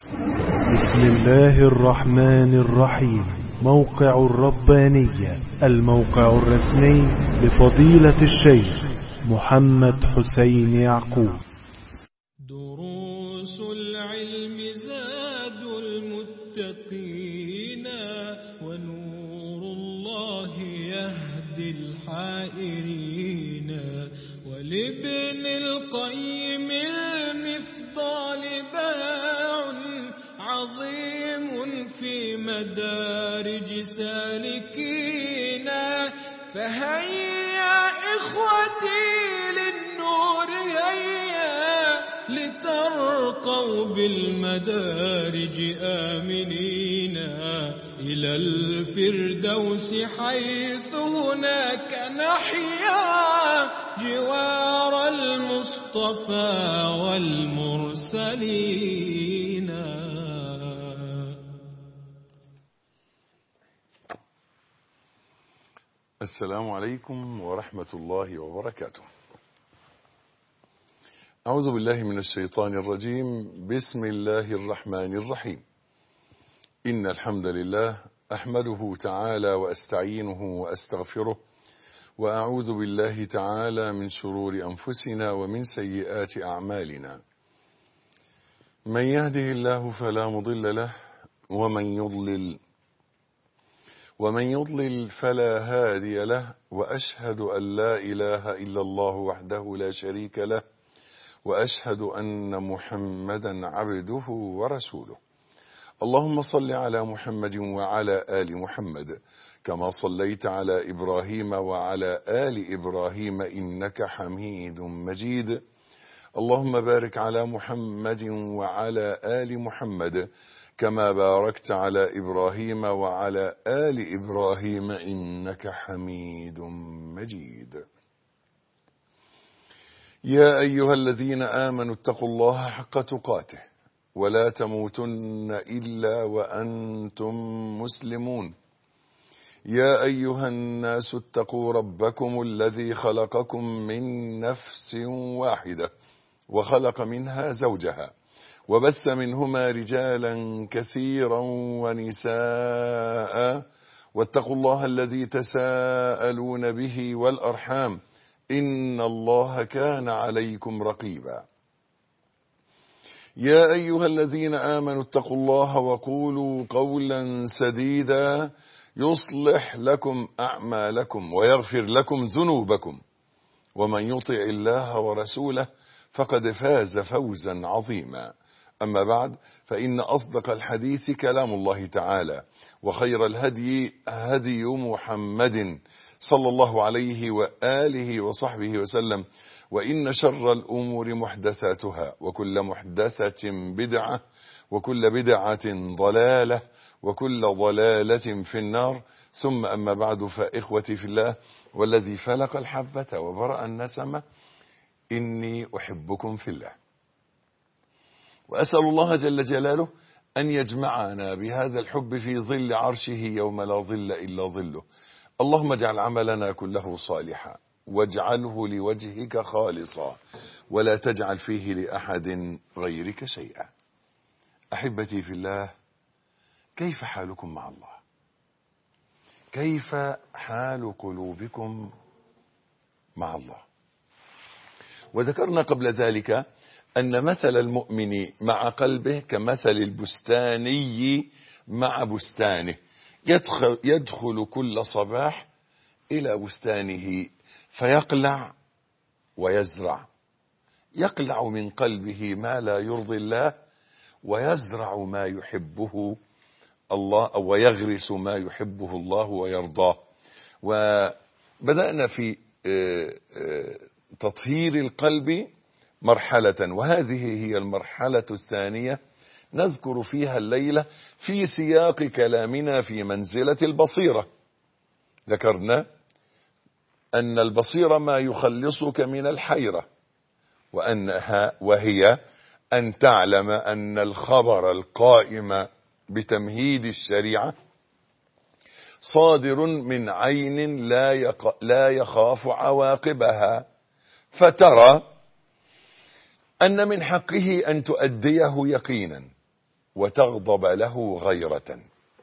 بسم الله الرحمن الرحيم موقع الربانية الموقع الرسمي لفضيلة الشيخ محمد حسين يعقوب دروس العلم زاد المتقين ونور الله يهدي الحائرين ولابن القيم المفضال باع عظيم في مدارج سالكين فهيا إخوتي للنور هيا لترقوا بالمدارج آمنين إلى الفردوس حيث هناك نحيا جوار المصطفى والمرسلين السلام عليكم ورحمة الله وبركاته أعوذ بالله من الشيطان الرجيم بسم الله الرحمن الرحيم إن الحمد لله أحمده تعالى وأستعينه وأستغفره وأعوذ بالله تعالى من شرور أنفسنا ومن سيئات أعمالنا من يهده الله فلا مضل له ومن يضلل ومن يضلل فلا هادي له وأشهد أن لا إله إلا الله وحده لا شريك له وأشهد أن محمدا عبده ورسوله اللهم صل على محمد وعلى آل محمد كما صليت على إبراهيم وعلى آل إبراهيم إنك حميد مجيد اللهم بارك على محمد وعلى آل محمد كما باركت على إبراهيم وعلى آل إبراهيم إنك حميد مجيد يا أيها الذين آمنوا اتقوا الله حق تقاته ولا تموتن إلا وأنتم مسلمون يا أيها الناس اتقوا ربكم الذي خلقكم من نفس واحدة وخلق منها زوجها وبث منهما رجالا كثيرا ونساء واتقوا الله الذي تساءلون به والأرحام إن الله كان عليكم رقيبا يا أيها الذين آمنوا اتقوا الله وقولوا قولا سديدا يصلح لكم أعمالكم ويغفر لكم ذنوبكم ومن يطع الله ورسوله فقد فاز فوزا عظيما أما بعد فإن أصدق الحديث كلام الله تعالى وخير الهدي هدي محمد صلى الله عليه وآله وصحبه وسلم وإن شر الأمور محدثاتها وكل محدثة بدعة وكل بدعة ضلالة وكل ضلالة في النار ثم أما بعد فإخوتي في الله والذي فلق الحبة وبرأ النسمة إني أحبكم في الله وأسأل الله جل جلاله أن يجمعنا بهذا الحب في ظل عرشه يوم لا ظل إلا ظله اللهم اجعل عملنا كله صالحا واجعله لوجهك خالصا ولا تجعل فيه لأحد غيرك شيئا أحبتي في الله كيف حالكم مع الله كيف حال قلوبكم مع الله وذكرنا قبل ذلك أن مثل المؤمن مع قلبه كمثل البستاني مع بستانه يدخل, يدخل كل صباح إلى بستانه فيقلع ويزرع يقلع من قلبه ما لا يرضي الله ويزرع ما يحبه الله أو ويغرس ما يحبه الله ويرضاه وبدأنا في تطهير القلب مرحلة وهذه هي المرحلة الثانية نذكر فيها الليلة في سياق كلامنا في منزلة البصيرة ذكرنا أن البصيرة ما يخلصك من الحيرة وأنها وهي أن تعلم أن الخبر القائم بتمهيد الشريعة صادر من عين لا, يق... لا يخاف عواقبها فترى أن من حقه أن تؤديه يقينا وتغضب له غيرة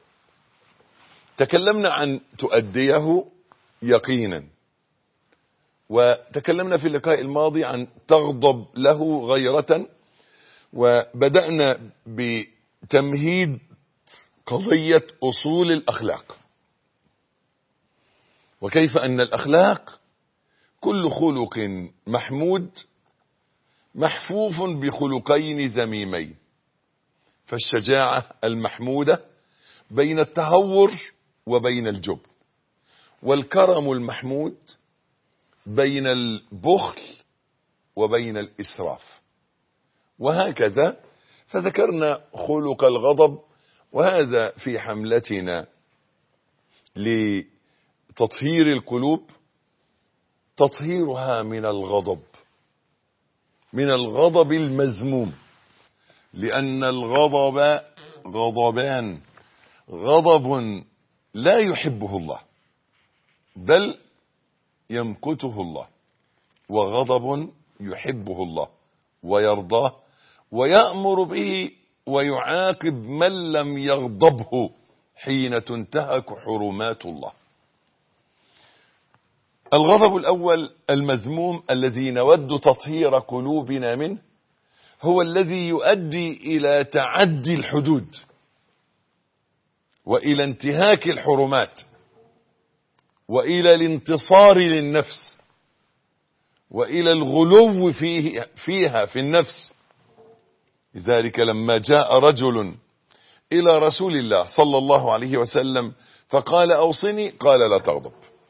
تكلمنا عن تؤديه يقينا وتكلمنا في اللقاء الماضي عن تغضب له غيرة وبدأنا بتمهيد قضية أصول الأخلاق وكيف أن الأخلاق كل خلق محمود محفوف بخلقين ذميمين فالشجاعة المحمودة بين التهور وبين الجبن والكرم المحمود بين البخل وبين الإسراف وهكذا فذكرنا خلق الغضب وهذا في حملتنا لتطهير القلوب تطهيرها من الغضب من الغضب المذموم لأن الغضب غضبان غضب لا يحبه الله بل يمقته الله وغضب يحبه الله ويرضاه ويأمر به ويعاقب من لم يغضبه حين تنتهك حرمات الله الغضب الأول المذموم الذي نود تطهير قلوبنا منه هو الذي يؤدي إلى تعدي الحدود وإلى انتهاك الحرمات وإلى الانتصار للنفس وإلى الغلو فيه فيها في النفس لذلك لما جاء رجل إلى رسول الله صلى الله عليه وسلم فقال أوصني قال لا تغضب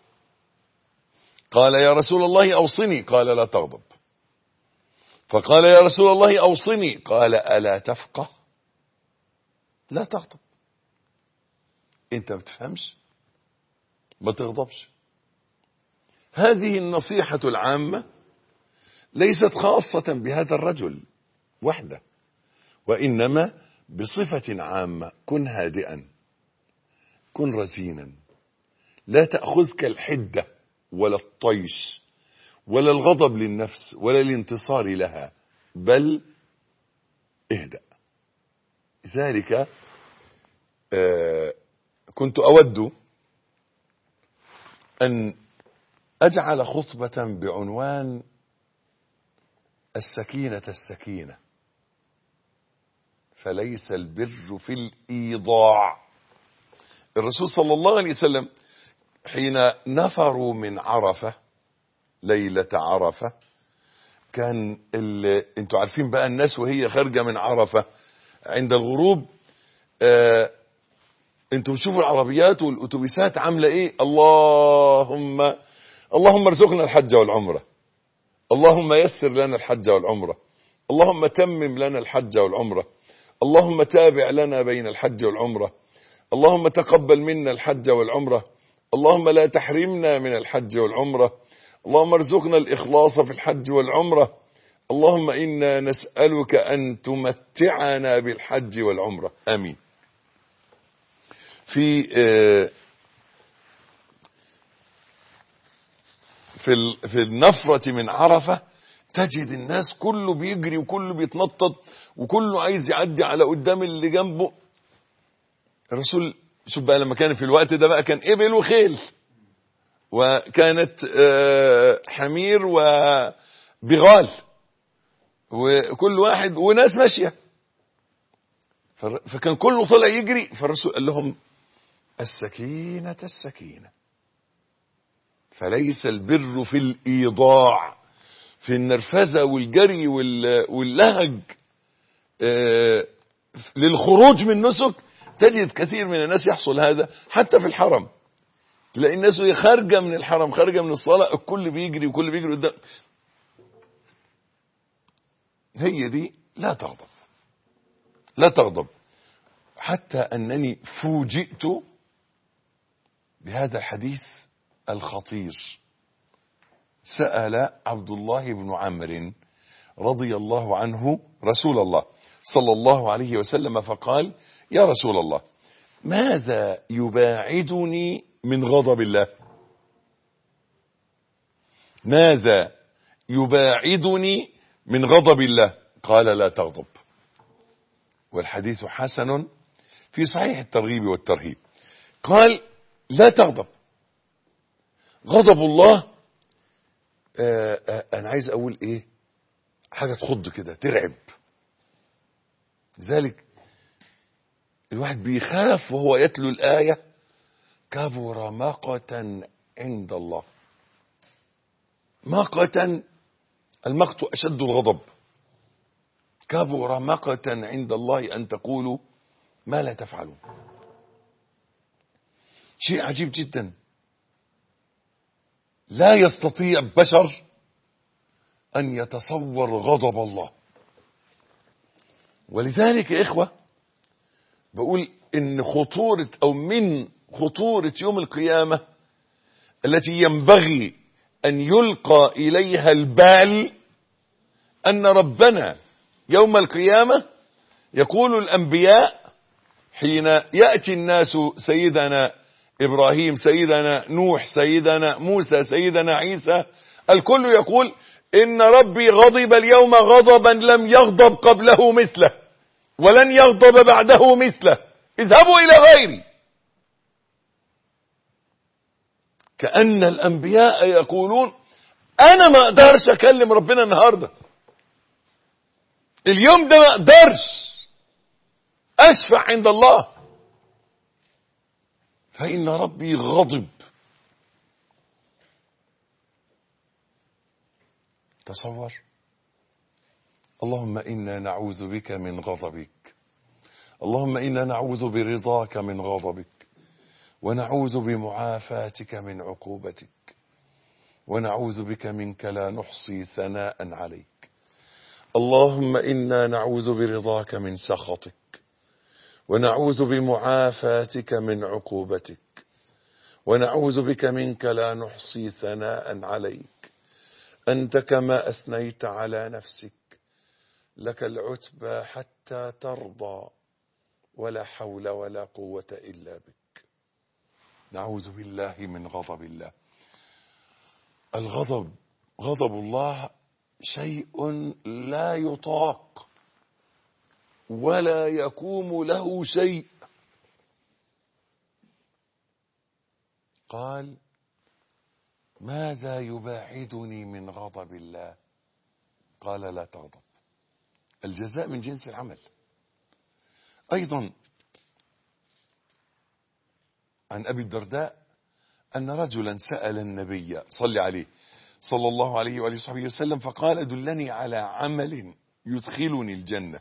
قال يا رسول الله أوصني قال لا تغضب فقال يا رسول الله أوصني قال ألا تفقه لا تغضب انت ما بتفهمش ما تغضبش هذه النصيحة العامة ليست خاصة بهذا الرجل وحده وإنما بصفة عامة كن هادئا كن رزينا لا تأخذك الحدة ولا الطيش ولا الغضب للنفس ولا الانتصار لها بل اهدأ ذلك آه كنت أود أن أجعل خطبة بعنوان السكينة السكينة فليس البر في الإيضاع الرسول صلى الله عليه وسلم حين نفروا من عرفة ليلة عرفة كان انتوا عارفين بقى الناس وهي خارجة من عرفة عند الغروب آه انتوا بتشوفوا العربيات والاتوبيسات عامله ايه اللهم اللهم ارزقنا الحج والعمره اللهم يسر لنا الحج والعمره اللهم تمم لنا الحج والعمره اللهم تابع لنا بين الحج والعمره اللهم تقبل منا الحج والعمره اللهم لا تحرمنا من الحج والعمره اللهم ارزقنا الاخلاص في الحج والعمره اللهم انا نسالك ان تمتعنا بالحج والعمره امين في في في النفرة من عرفة تجد الناس كله بيجري وكله بيتنطط وكله عايز يعدي على قدام اللي جنبه الرسول شوف بقى لما كان في الوقت ده بقى كان إبل وخيل وكانت حمير وبغال وكل واحد وناس ماشية فكان كله طلع يجري فالرسول قال لهم السكينة السكينة فليس البر في الإيضاع في النرفزة والجري واللهج للخروج من نسك تجد كثير من الناس يحصل هذا حتى في الحرم تلاقي الناس وهي خارجة من الحرم خارجة من الصلاة الكل بيجري وكل بيجري قدام هي دي لا تغضب لا تغضب حتى أنني فوجئت بهذا الحديث الخطير سأل عبد الله بن عمرو رضي الله عنه رسول الله صلى الله عليه وسلم فقال يا رسول الله ماذا يباعدني من غضب الله ماذا يباعدني من غضب الله قال لا تغضب والحديث حسن في صحيح الترغيب والترهيب قال لا تغضب غضب الله آآ آآ انا عايز اقول ايه حاجة تخض كده ترعب لذلك الواحد بيخاف وهو يتلو الآية كبر مقتا عند الله مقتا المقت أشد الغضب كبر مقتا عند الله أن تقولوا ما لا تفعلون شيء عجيب جدا لا يستطيع بشر أن يتصور غضب الله ولذلك يا إخوة بقول إن خطورة أو من خطورة يوم القيامة التي ينبغي أن يلقى إليها البال أن ربنا يوم القيامة يقول الأنبياء حين يأتي الناس سيدنا إبراهيم سيدنا نوح سيدنا موسى سيدنا عيسى الكل يقول إن ربي غضب اليوم غضبا لم يغضب قبله مثله ولن يغضب بعده مثله اذهبوا إلى غيري كأن الأنبياء يقولون أنا ما أقدرش أكلم ربنا النهاردة اليوم ده ما أقدرش أشفع عند الله فإن ربي غضب تصور اللهم إنا نعوذ بك من غضبك اللهم إنا نعوذ برضاك من غضبك ونعوذ بمعافاتك من عقوبتك ونعوذ بك منك لا نحصي ثناء عليك اللهم إنا نعوذ برضاك من سخطك ونعوذ بمعافاتك من عقوبتك ونعوذ بك منك لا نحصي ثناء عليك أنت كما أثنيت على نفسك لك العتبى حتى ترضى ولا حول ولا قوة إلا بك نعوذ بالله من غضب الله الغضب غضب الله شيء لا يطاق ولا يقوم له شيء قال ماذا يباعدني من غضب الله قال لا تغضب الجزاء من جنس العمل أيضا عن أبي الدرداء أن رجلا سأل النبي صلى عليه صلى الله عليه وآله وصحبه وسلم فقال دلني على عمل يدخلني الجنة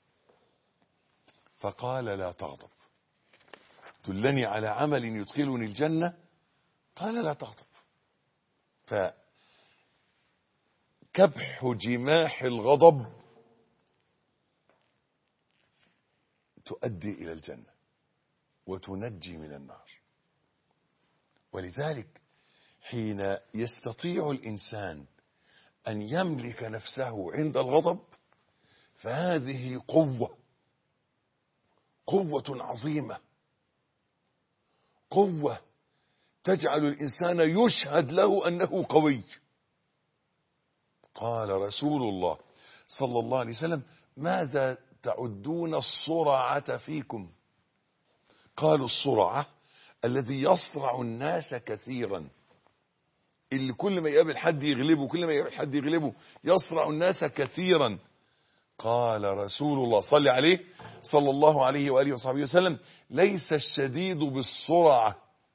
فقال لا تغضب دلني على عمل يدخلني الجنة قال لا تغضب فكبح جماح الغضب تؤدي إلى الجنة وتنجي من النار ولذلك حين يستطيع الإنسان أن يملك نفسه عند الغضب فهذه قوة قوة عظيمة قوة تجعل الإنسان يشهد له أنه قوي قال رسول الله صلى الله عليه وسلم ماذا تعدون الصرعة فيكم قالوا الصرعة الذي يصرع الناس كثيرا اللي كل ما يقابل حد يغلبه كل ما يقابل حد يغلبه يصرع الناس كثيرا قال رسول الله صلى عليه صلى الله عليه وآله وصحبه وسلم ليس الشديد بالسرعة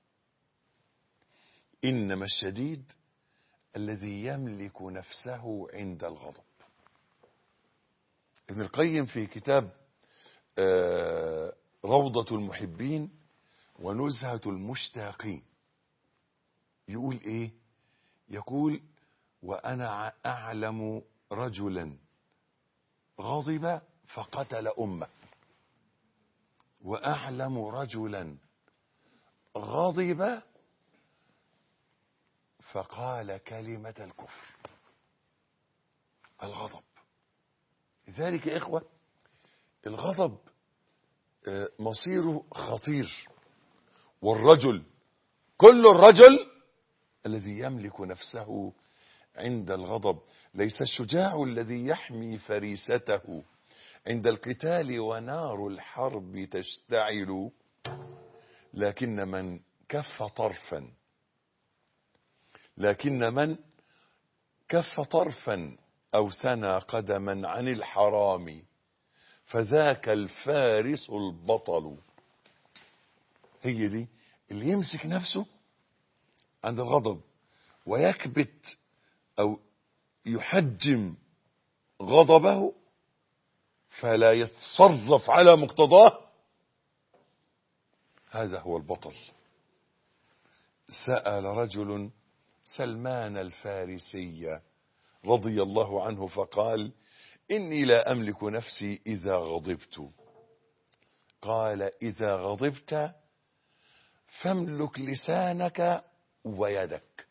إنما الشديد الذي يملك نفسه عند الغضب ابن القيم في كتاب روضة المحبين ونزهة المشتاقين يقول ايه يقول وانا اعلم رجلا غضب فقتل امه واعلم رجلا غضب فقال كلمة الكفر الغضب لذلك يا إخوة الغضب مصيره خطير والرجل كل الرجل الذي يملك نفسه عند الغضب ليس الشجاع الذي يحمي فريسته عند القتال ونار الحرب تشتعل لكن من كف طرفا لكن من كف طرفا أو ثنى قدما عن الحرام فذاك الفارس البطل هي دي اللي يمسك نفسه عند الغضب ويكبت أو يحجم غضبه فلا يتصرف على مقتضاه هذا هو البطل سأل رجل سلمان الفارسي رضي الله عنه فقال إني لا أملك نفسي إذا غضبت قال إذا غضبت فاملك لسانك ويدك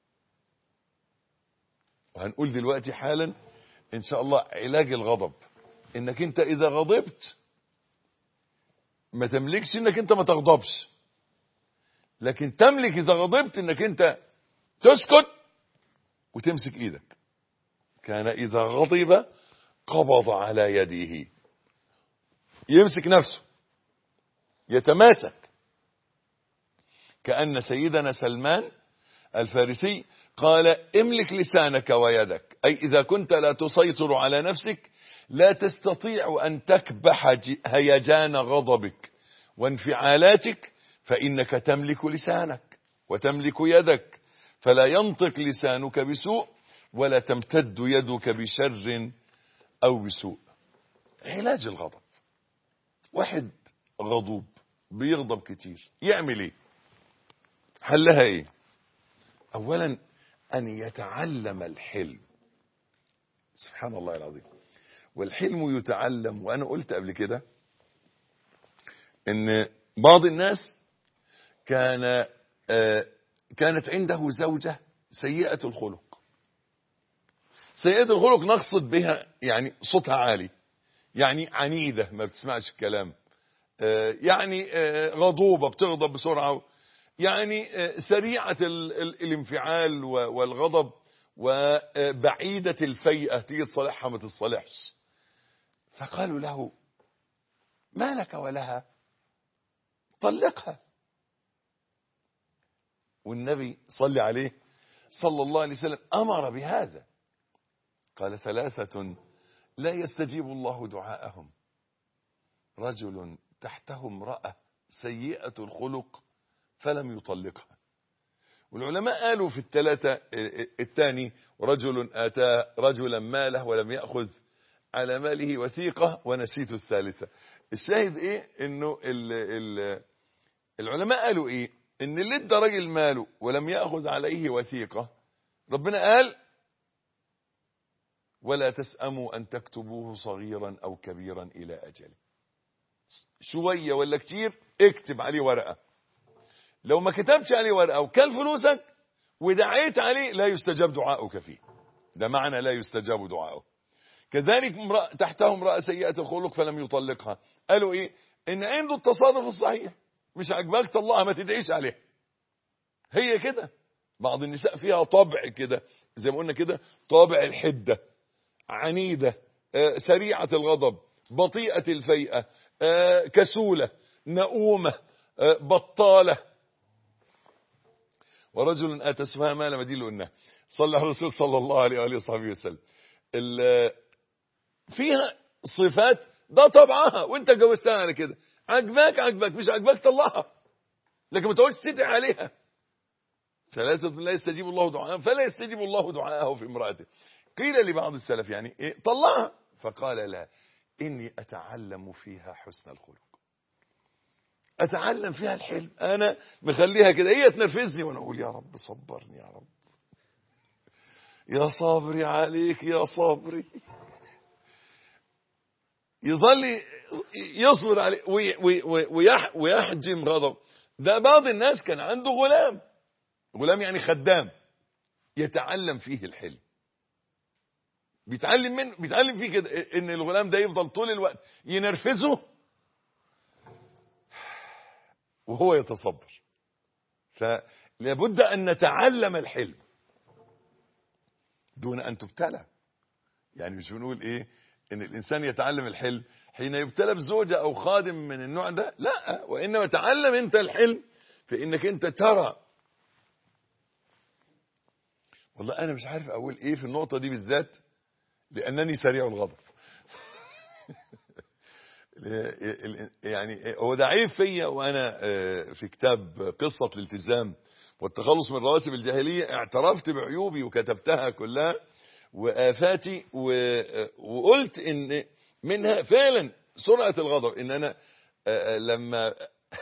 وهنقول دلوقتي حالا إن شاء الله علاج الغضب إنك أنت إذا غضبت ما تملكش إنك أنت ما تغضبش لكن تملك إذا غضبت إنك أنت تسكت وتمسك إيدك كان إذا غضب قبض على يده يمسك نفسه يتماسك كأن سيدنا سلمان الفارسي قال املك لسانك ويدك أي إذا كنت لا تسيطر على نفسك لا تستطيع أن تكبح هيجان غضبك وانفعالاتك فإنك تملك لسانك وتملك يدك فلا ينطق لسانك بسوء ولا تمتد يدك بشر أو بسوء علاج الغضب واحد غضوب بيغضب كتير يعمل ايه حلها ايه اولا ان يتعلم الحلم سبحان الله العظيم والحلم يتعلم وانا قلت قبل كده ان بعض الناس كان آه كانت عنده زوجة سيئة الخلق سيئة الخلق نقصد بها يعني صوتها عالي يعني عنيدة ما بتسمعش الكلام آه يعني آه غضوبة بتغضب بسرعة يعني سريعة الانفعال والغضب وبعيدة الفيئة تيجي تصالحها ما تتصالحش فقالوا له ما لك ولها طلقها والنبي صلى عليه صلى الله عليه وسلم أمر بهذا قال ثلاثة لا يستجيب الله دعاءهم رجل تحته امرأة سيئة الخلق فلم يطلقها والعلماء قالوا في الثلاثة الثاني رجل آتى رجلا ماله ولم يأخذ على ماله وثيقة ونسيت الثالثة الشاهد ايه انه ال ال العلماء قالوا ايه ان اللي ادى راجل ماله ولم يأخذ عليه وثيقة ربنا قال ولا تسأموا أن تكتبوه صغيرا أو كبيرا إلى أجله شوية ولا كتير اكتب عليه ورقة لو ما كتبتش عليه ورقة وكل فلوسك ودعيت عليه لا يستجاب دعاؤك فيه ده معنى لا يستجاب دعاؤه كذلك امرأة تحته امرأة سيئة الخلق فلم يطلقها قالوا ايه ان عنده التصرف الصحيح مش عجبك طلقها ما تدعيش عليها هي كده بعض النساء فيها طبع كده زي ما قلنا كده طابع الحدة عنيدة آه سريعة الغضب بطيئة الفيئة آه كسولة نؤومة آه بطالة ورجل اتى سفها مال مدين قلنا صلى على الرسول صلى الله عليه واله وصحبه وسلم فيها صفات ده طبعها وانت جوزتها على كده عجباك عجباك مش عجباك طلعها لكن ما تقعدش تدعي عليها ثلاثة لا يستجيب الله دعاء فلا يستجيب الله دعاءه في امرأته قيل لبعض السلف يعني إيه طلعها فقال لا إني أتعلم فيها حسن الخلق أتعلم فيها الحلم أنا مخليها كده هي تنرفزني وأنا أقول يا رب صبرني يا رب يا صابري عليك يا صابري يظل يصبر عليه ويحجم غضب ده بعض الناس كان عنده غلام غلام يعني خدام يتعلم فيه الحلم بيتعلم منه بيتعلم فيه كده ان الغلام ده يفضل طول الوقت ينرفزه وهو يتصبر فلابد ان نتعلم الحلم دون ان تبتلى يعني مش بنقول ايه ان الانسان يتعلم الحلم حين يبتلى بزوجة او خادم من النوع ده لا وانما تعلم انت الحلم في انك انت ترى والله انا مش عارف اقول ايه في النقطة دي بالذات لانني سريع الغضب يعني هو ده عيب فيا وانا في كتاب قصة الالتزام والتخلص من رواسب الجاهلية اعترفت بعيوبي وكتبتها كلها وآفاتي وقلت ان منها فعلا سرعة الغضب ان انا لما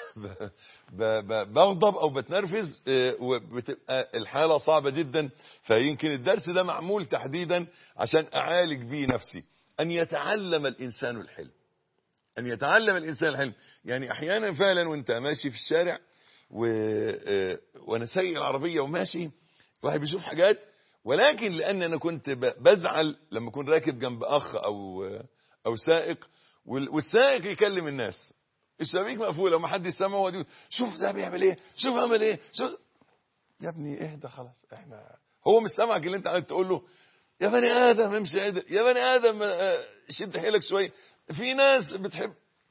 بغضب او بتنرفز وبتبقى الحالة صعبة جدا فيمكن الدرس ده معمول تحديدا عشان اعالج بيه نفسي ان يتعلم الانسان الحلم ان يتعلم الانسان الحلم يعني احيانا فعلا وانت ماشي في الشارع و... وانا سايق العربية وماشي واحد بيشوف حاجات ولكن لان انا كنت بزعل لما اكون راكب جنب اخ او او سائق والسائق يكلم الناس الشبابيك مقفوله وما حد يسمع هو يقول شوف ده بيعمل ايه شوف عمل ايه شوف يا ابني اهدى خلاص احنا هو مش سامعك اللي انت عايز تقول له يا بني ادم امشي عدل يا بني ادم شد حيلك شويه في ناس بتحب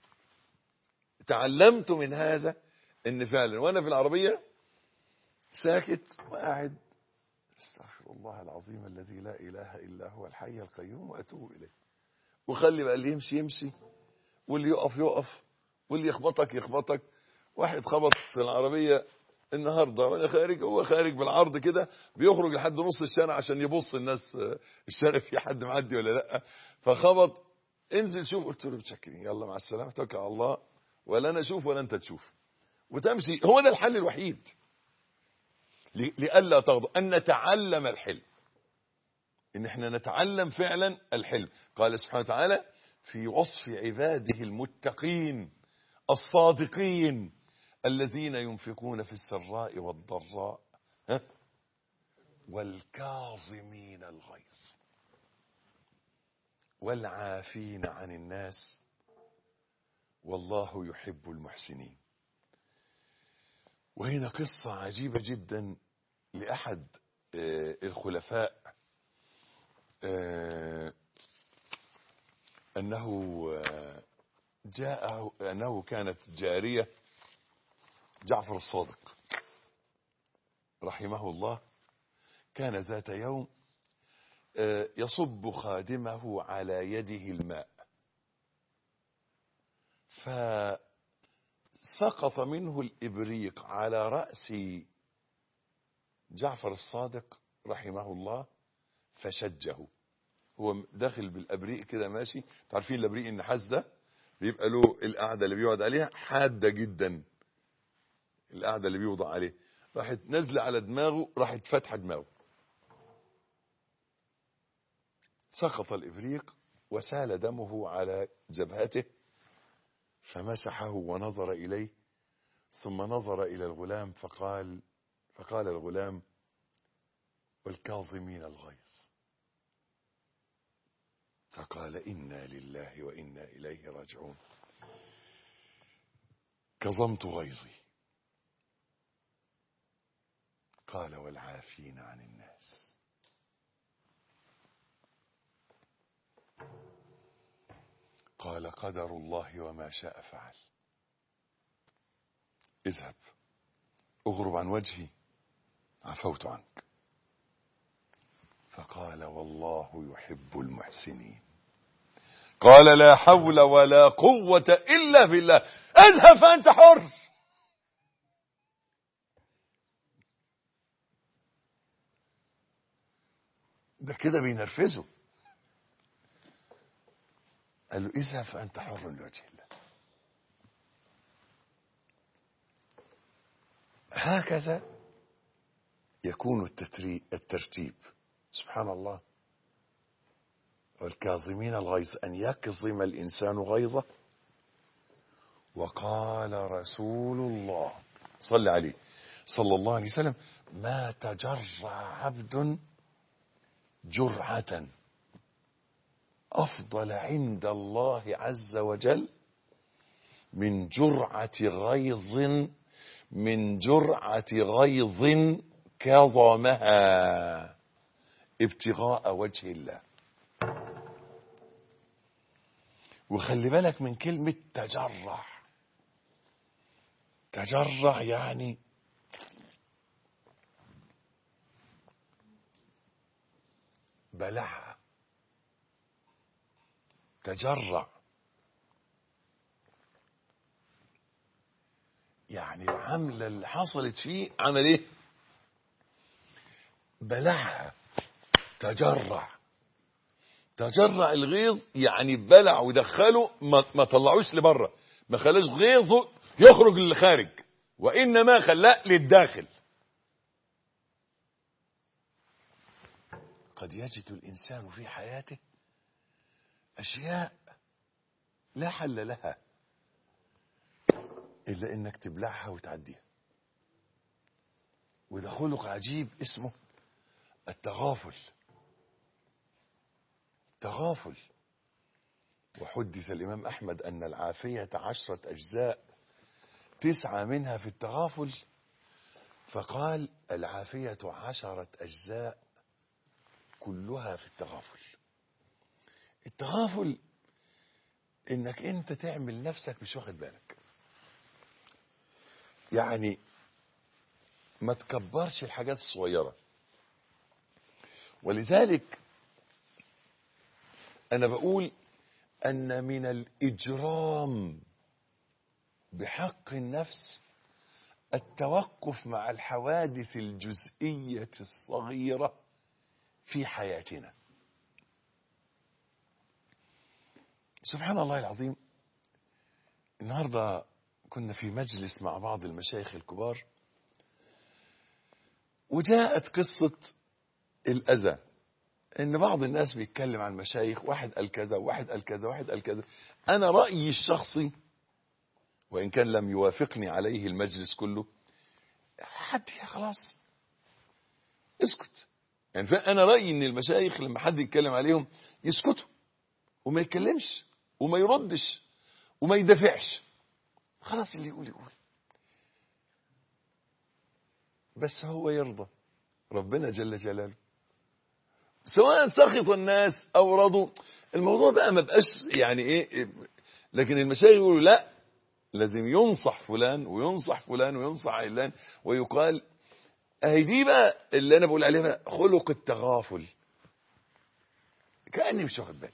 تعلمت من هذا ان فعلا وانا في العربيه ساكت وقاعد استغفر الله العظيم الذي لا اله الا هو الحي القيوم واتوب اليه وخلي بقى اللي يمشي يمشي واللي يقف يقف واللي يخبطك يخبطك واحد خبط في العربيه النهارده وانا خارج هو خارج بالعرض كده بيخرج لحد نص الشارع عشان يبص الناس الشارع في حد معدي ولا لا فخبط انزل شوف قلت له متشكرين يلا مع السلامه توكل على الله ولا انا اشوف ولا انت تشوف وتمشي هو ده الحل الوحيد لئلا تغضب ان نتعلم الحلم ان احنا نتعلم فعلا الحلم قال سبحانه وتعالى في وصف عباده المتقين الصادقين الذين ينفقون في السراء والضراء ها والكاظمين الغيظ والعافين عن الناس والله يحب المحسنين وهنا قصة عجيبة جدا لأحد الخلفاء أنه جاء أنه كانت جارية جعفر الصادق رحمه الله كان ذات يوم يصب خادمه على يده الماء فسقط منه الإبريق على رأس جعفر الصادق رحمه الله فشجه هو داخل بالأبريق كده ماشي تعرفين الأبريق النحاس ده بيبقى له القعدة اللي بيقعد عليها حادة جدا القعدة اللي بيوضع عليه راحت نازلة على دماغه راحت فاتحة دماغه سقط الإبريق وسال دمه على جبهته فمسحه ونظر إليه ثم نظر إلى الغلام فقال فقال الغلام والكاظمين الغيظ فقال إنا لله وإنا إليه راجعون كظمت غيظي قال والعافين عن الناس قال قدر الله وما شاء فعل اذهب اغرب عن وجهي عفوت عنك فقال والله يحب المحسنين قال لا حول ولا قوة إلا بالله اذهب فأنت حر ده كده بينرفزه قال له اذهب فأنت حر لوجه الله هكذا يكون الترتيب سبحان الله والكاظمين الغيظ أن يكظم الإنسان غيظه وقال رسول الله صلى عليه صلى الله عليه وسلم ما تجرع عبد جرعة أفضل عند الله عز وجل من جرعة غيظ من جرعة غيظ كظمها ابتغاء وجه الله وخلي بالك من كلمة تجرع تجرع يعني بلعها تجرع يعني العملة اللي حصلت فيه عمل ايه بلعها تجرع تجرع الغيظ يعني بلع ودخله ما, ما طلعوش لبره ما خلاش غيظه يخرج للخارج وانما خلاه للداخل قد يجد الانسان في حياته اشياء لا حل لها الا انك تبلعها وتعديها وده خلق عجيب اسمه التغافل تغافل وحدث الإمام أحمد أن العافية عشرة أجزاء تسعة منها في التغافل فقال العافية عشرة أجزاء كلها في التغافل التغافل انك انت تعمل نفسك مش واخد بالك يعني ما تكبرش الحاجات الصغيرة ولذلك أنا بقول أن من الإجرام بحق النفس التوقف مع الحوادث الجزئية الصغيرة في حياتنا سبحان الله العظيم النهاردة كنا في مجلس مع بعض المشايخ الكبار وجاءت قصة الأذى ان بعض الناس بيتكلم عن مشايخ واحد قال كذا واحد قال كذا واحد قال كذا انا رايي الشخصي وان كان لم يوافقني عليه المجلس كله حد يا خلاص اسكت يعني انا رايي ان المشايخ لما حد يتكلم عليهم يسكتوا وما يتكلمش وما يردش وما يدافعش خلاص اللي يقول يقول بس هو يرضى ربنا جل جلاله سواء سخط الناس او رضوا الموضوع بقى ما بقاش يعني ايه لكن المشايخ يقولوا لا لازم ينصح فلان وينصح فلان وينصح علان ويقال اهي دي بقى اللي انا بقول عليها بقى خلق التغافل كاني مش واخد بالي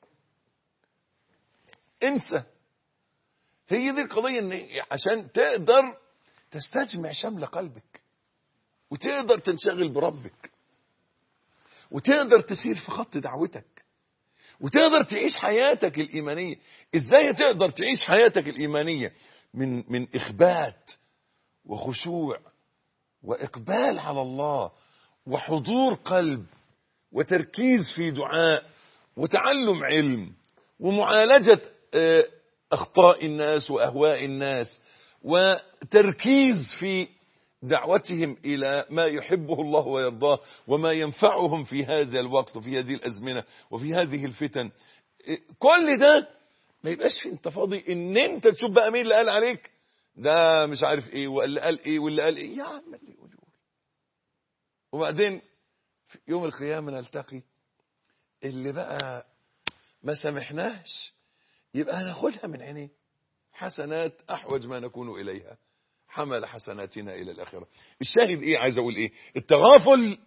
انسى هي دي القضيه ان عشان تقدر تستجمع شمل قلبك وتقدر تنشغل بربك وتقدر تسير في خط دعوتك وتقدر تعيش حياتك الإيمانية إزاي تقدر تعيش حياتك الإيمانية من, من إخبات وخشوع وإقبال على الله وحضور قلب وتركيز في دعاء وتعلم علم ومعالجة أخطاء الناس وأهواء الناس وتركيز في دعوتهم إلى ما يحبه الله ويرضاه وما ينفعهم في هذا الوقت وفي هذه الأزمنة وفي هذه الفتن كل ده ما يبقاش في انت فاضي ان انت تشوف بقى مين اللي قال عليك ده مش عارف ايه واللي قال ايه واللي قال ايه يا عم اللي يقول يقول وبعدين في يوم القيامة نلتقي اللي بقى ما سامحناش يبقى هناخدها من عينيه حسنات احوج ما نكون اليها حمل حسناتنا الى الاخره الشاهد ايه عايز اقول ايه التغافل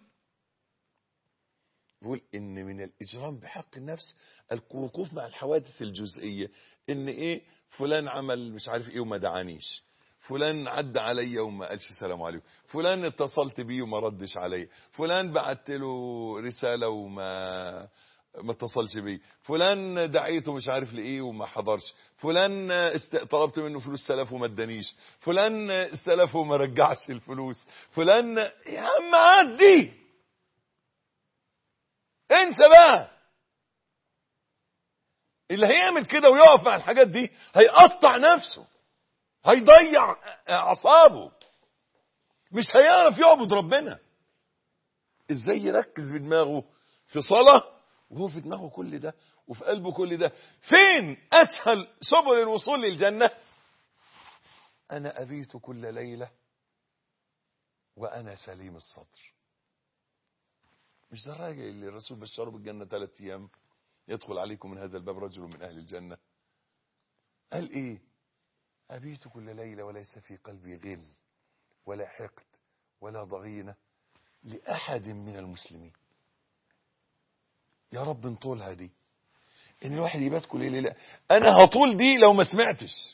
بيقول ان من الاجرام بحق النفس الوقوف مع الحوادث الجزئيه ان ايه فلان عمل مش عارف ايه وما دعانيش فلان عدى عليا وما قالش السلام عليكم فلان اتصلت بيه وما ردش عليا فلان بعت له رساله وما ما اتصلش بيه فلان دعيته مش عارف لايه وما حضرش فلان است... طلبت منه فلوس سلف وما ادانيش فلان استلفه وما رجعش الفلوس فلان يا عم عدي انسى بقى اللي هيعمل كده ويقف مع الحاجات دي هيقطع نفسه هيضيع اعصابه مش هيعرف يعبد ربنا ازاي يركز بدماغه في صلاه وهو في دماغه كل ده وفي قلبه كل ده فين أسهل سبل الوصول للجنة أنا أبيت كل ليلة وأنا سليم الصدر مش ده الراجل اللي الرسول بشره بالجنة ثلاث أيام يدخل عليكم من هذا الباب رجل من أهل الجنة قال ايه أبيت كل ليلة وليس في قلبي غل ولا حقد ولا ضغينة لأحد من المسلمين يا رب نطولها دي ان الواحد يبات كل ليلة انا هطول دي لو ما سمعتش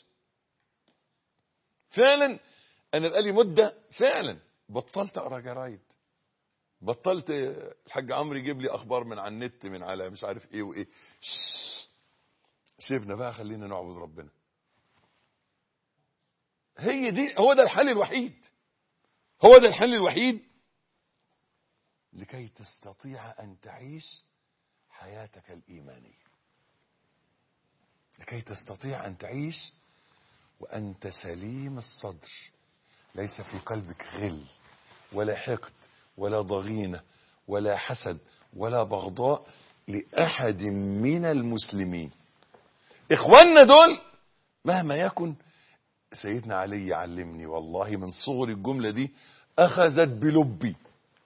فعلا انا بقالي مدة فعلا بطلت اقرا جرايد بطلت الحاج عمرو يجيب لي اخبار من على النت من على مش عارف ايه وايه شش. سيبنا بقى خلينا نعبد ربنا هي دي هو ده الحل الوحيد هو ده الحل الوحيد لكي تستطيع ان تعيش حياتك الايمانيه لكي تستطيع ان تعيش وانت سليم الصدر ليس في قلبك غل ولا حقد ولا ضغينه ولا حسد ولا بغضاء لاحد من المسلمين اخواننا دول مهما يكن سيدنا علي علمني والله من صغر الجملة دي أخذت بلبي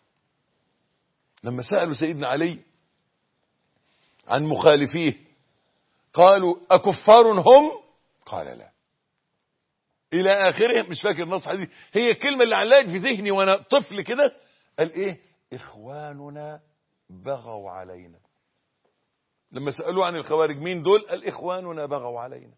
لما سألوا سيدنا علي عن مخالفيه قالوا أكفار هم قال لا إلى آخره مش فاكر نص حديث هي الكلمة اللي علقت في ذهني وأنا طفل كده قال إيه إخواننا بغوا علينا لما سألوا عن الخوارج مين دول قال إخواننا بغوا علينا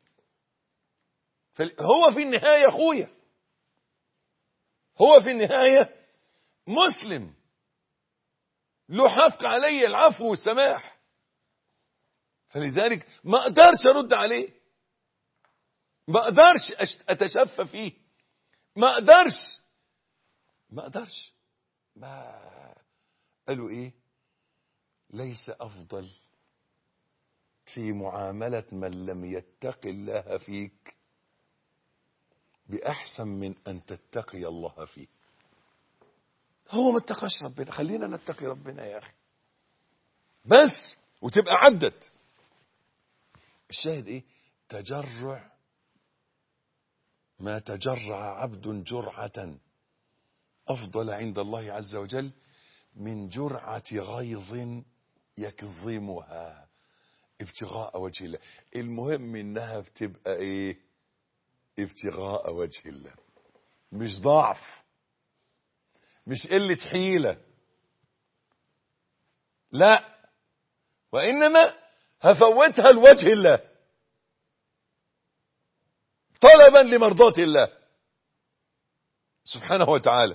هو في النهاية أخويا هو في النهاية مسلم له حق علي العفو والسماح فلذلك ما اقدرش ارد عليه ما اقدرش اتشفى فيه ما اقدرش ما اقدرش ما قالوا ايه ليس افضل في معاملة من لم يتق الله فيك بأحسن من أن تتقي الله فيه هو ما اتقاش ربنا خلينا نتقي ربنا يا أخي بس وتبقى عدت الشاهد ايه تجرع ما تجرع عبد جرعة أفضل عند الله عز وجل من جرعة غيظ يكظمها ابتغاء وجه الله المهم انها بتبقى ايه ابتغاء وجه الله مش ضعف مش قلة حيلة لا وإنما هفوتها لوجه الله طلبا لمرضاة الله سبحانه وتعالى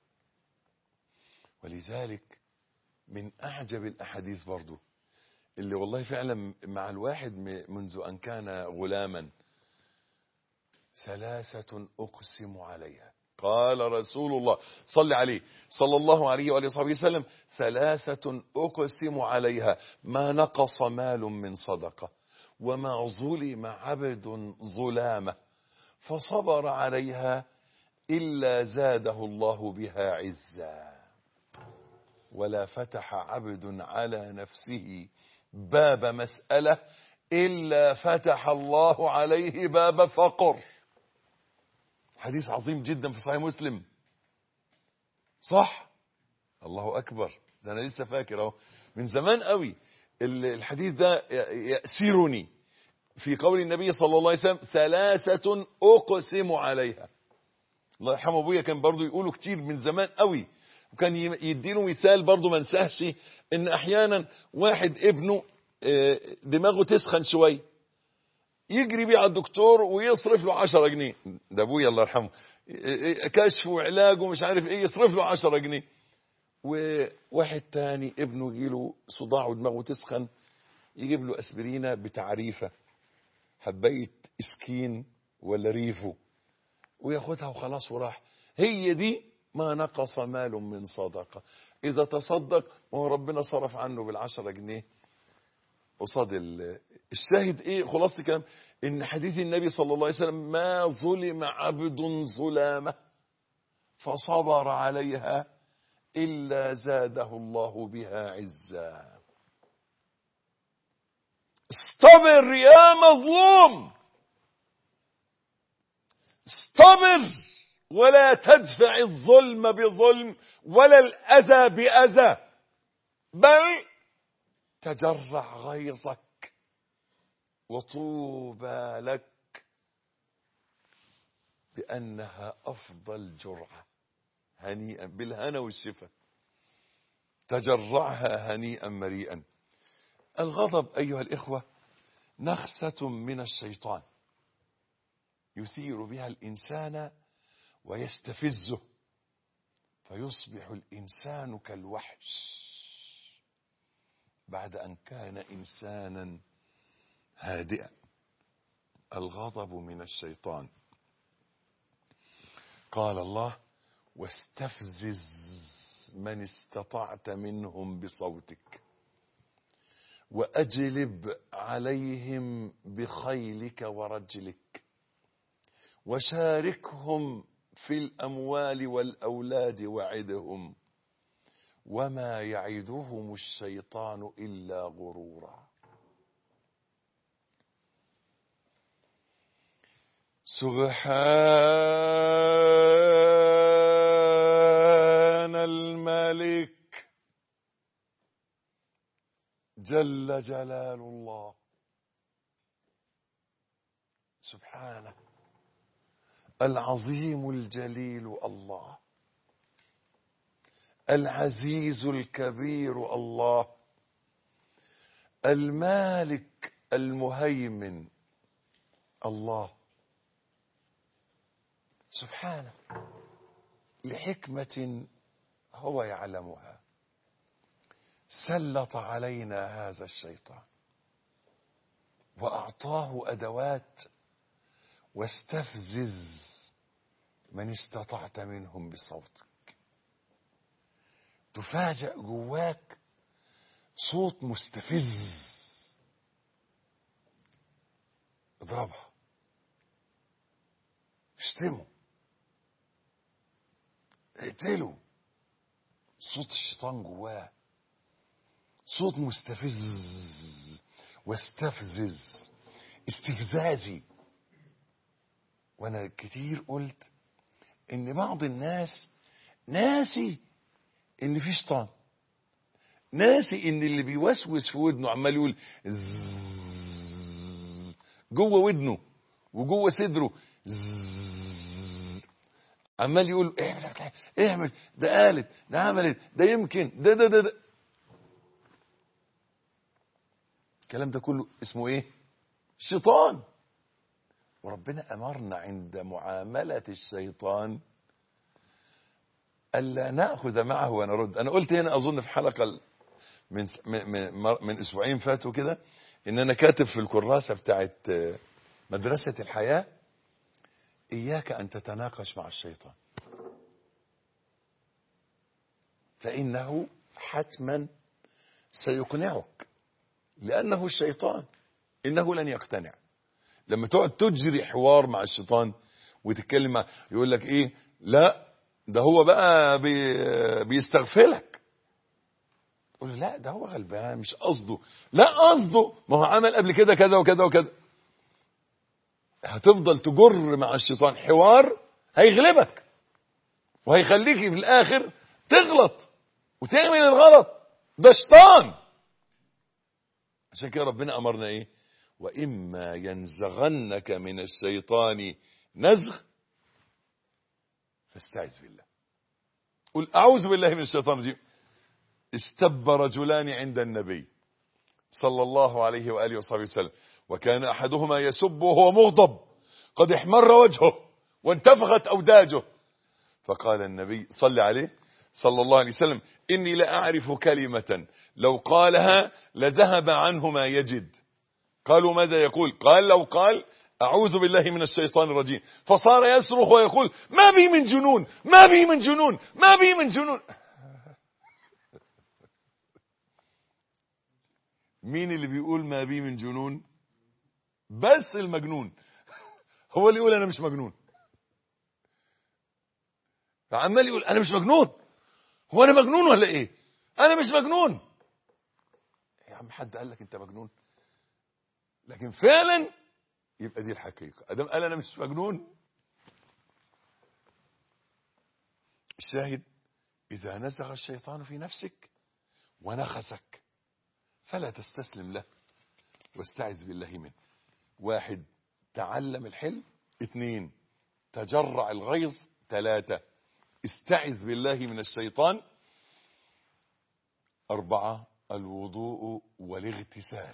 ولذلك من أعجب الأحاديث برضو اللي والله فعلا مع الواحد منذ أن كان غلاما ثلاثة أقسم عليها قال رسول الله صلى عليه صلى الله عليه وآله وصحبه وسلم ثلاثة أقسم عليها ما نقص مال من صدقة وما ظلم عبد ظلامة فصبر عليها إلا زاده الله بها عزا ولا فتح عبد على نفسه باب مسألة إلا فتح الله عليه باب فقر حديث عظيم جدا في صحيح مسلم صح الله أكبر ده أنا لسه فاكر أهو من زمان قوي الحديث ده يأسرني في قول النبي صلى الله عليه وسلم ثلاثة أقسم عليها الله يرحمه أبويا كان برضو يقولوا كتير من زمان قوي وكان يديله مثال برضو ما انساهش ان احيانا واحد ابنه دماغه تسخن شويه يجري بيه على الدكتور ويصرف له 10 جنيه ده ابويا الله يرحمه كشف وعلاج ومش عارف ايه يصرف له 10 جنيه وواحد تاني ابنه يجيله صداع ودماغه تسخن يجيب له اسبرينه بتعريفه حبايه اسكين ولا ريفو وياخدها وخلاص وراح هي دي ما نقص مال من صدقه اذا تصدق ما هو ربنا صرف عنه بالعشرة جنيه قصاد الشاهد ايه خلاص الكلام ان حديث النبي صلى الله عليه وسلم ما ظلم عبد ظلامه فصبر عليها الا زاده الله بها عزا استبر يا مظلوم استبر ولا تدفع الظلم بظلم ولا الاذى باذى بل تجرع غيظك وطوبى لك كأنها أفضل جرعة هنيئا بالهنا والشفا تجرعها هنيئا مريئا الغضب أيها الإخوة نخسة من الشيطان يثير بها الإنسان ويستفزه فيصبح الإنسان كالوحش بعد أن كان إنسانا هادئا الغضب من الشيطان قال الله واستفزز من استطعت منهم بصوتك وأجلب عليهم بخيلك ورجلك وشاركهم في الأموال والأولاد وعدهم وما يعدهم الشيطان إلا غرورا سبحان الملك جل جلال الله سبحانه العظيم الجليل الله العزيز الكبير الله المالك المهيمن الله سبحانه لحكمة هو يعلمها سلط علينا هذا الشيطان وأعطاه أدوات واستفزز من استطعت منهم بصوتك تفاجأ جواك صوت مستفز اضربها اشتمه اقتله صوت الشيطان جواه صوت مستفز واستفزز استفزازي وانا كتير قلت ان بعض الناس ناسي ان في شيطان ناسي ان اللي بيوسوس في ودنه عمال يقول زzzz جوه ودنه وجوه صدره زzzz عمال يقول اعمل اعمل ده قالت ده عملت ده يمكن ده ده ده, ده. الكلام ده كله اسمه ايه شيطان وربنا امرنا عند معامله الشيطان الا ناخذ معه ونرد انا قلت هنا اظن في حلقه من من, من اسبوعين فاتوا كده ان انا كاتب في الكراسه بتاعت مدرسه الحياه اياك ان تتناقش مع الشيطان فانه حتما سيقنعك لانه الشيطان انه لن يقتنع لما تقعد تجري حوار مع الشيطان وتتكلم معه يقول لك ايه لا ده هو بقى بي بيستغفلك تقول له لا ده هو غلبان مش قصده لا قصده ما هو عمل قبل كده كذا وكذا وكذا هتفضل تجر مع الشيطان حوار هيغلبك وهيخليك في الاخر تغلط وتعمل الغلط ده شيطان عشان كده ربنا امرنا ايه واما ينزغنك من الشيطان نزغ فاستعذ بالله قل اعوذ بالله من الشيطان الرجيم استب رجلان عند النبي صلى الله عليه واله وصحبه وسلم وكان احدهما يسب وهو مغضب قد احمر وجهه وانتفخت اوداجه فقال النبي صلى عليه صلى الله عليه وسلم اني لاعرف كلمه لو قالها لذهب عنه ما يجد قالوا ماذا يقول قال لو قال أعوذ بالله من الشيطان الرجيم فصار يصرخ ويقول ما بي من جنون ما بي من جنون ما بي من جنون مين اللي بيقول ما بي من جنون بس المجنون هو اللي يقول انا مش مجنون فعمال يقول انا مش مجنون هو انا مجنون ولا ايه انا مش مجنون يا عم حد قال لك انت مجنون لكن فعلا يبقى دي الحقيقة ادم قال انا مش مجنون الشاهد اذا نزغ الشيطان في نفسك ونخسك فلا تستسلم له واستعذ بالله منه واحد تعلم الحلم اثنين تجرع الغيظ ثلاثة استعذ بالله من الشيطان أربعة الوضوء والاغتسال